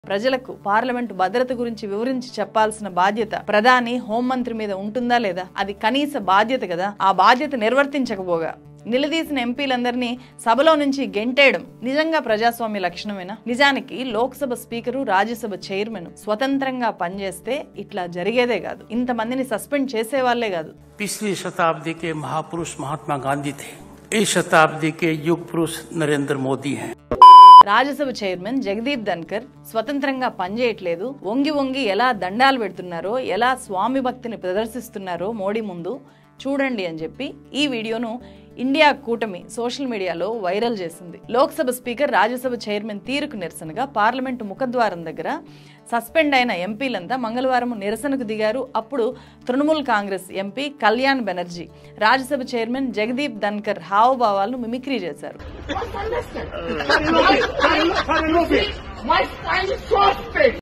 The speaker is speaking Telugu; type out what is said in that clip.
ప్రజలకు పార్లమెంటు భద్రత గురించి వివరించి చెప్పాల్సిన బాధ్యత ప్రధాని హోంమంత్రి మీద ఉంటుందా లేదా అది కనీస బాధ్యత కదా ఆ బాధ్యత నిర్వర్తించకపోగా నిలదీసిన ఎంపీలందరినీ సభలో నుంచి గెంటేయడం నిజంగా ప్రజాస్వామ్య లక్షణమేనా నిజానికి లోక్సభ స్పీకరు రాజ్యసభ చైర్మన్ స్వతంత్రంగా పనిచేస్తే ఇట్లా జరిగేదే కాదు ఇంతమందిని సస్పెండ్ చేసేవాళ్లే కాదు पिछली शताब्दी के महापुरुष महात्मा गांधी थे इस शताब्दी के युग पुरुष नरेंद्र मोदी हैं రాజ్యసభ చైర్మన్ జగదీప్ ధన్కర్ స్వతంత్రంగా పనిచేయట్లేదు వంగి వంగి ఎలా దండాలు పెడుతున్నారో ఎలా స్వామి భక్తిని ప్రదర్శిస్తున్నారో మోడీ ముందు చూడండి అని చెప్పి ఈ వీడియోను ఇండియా కూటమి సోషల్ మీడియాలో వైరల్ చేసింది లోక్సభ స్పీకర్ రాజ్యసభ చైర్మన్ తీరుకు నిరసనగా పార్లమెంటు ముఖద్వారం దగ్గర సస్పెండ్ అయిన ఎంపీలంతా మంగళవారం నిరసనకు దిగారు అప్పుడు తృణమూల్ కాంగ్రెస్ ఎంపీ కళ్యాణ్ బెనర్జీ రాజ్యసభ చైర్మన్ జగదీప్ ధన్కర్ హావభావాలను మిమిక్రీ చేశారు My spine is so straight.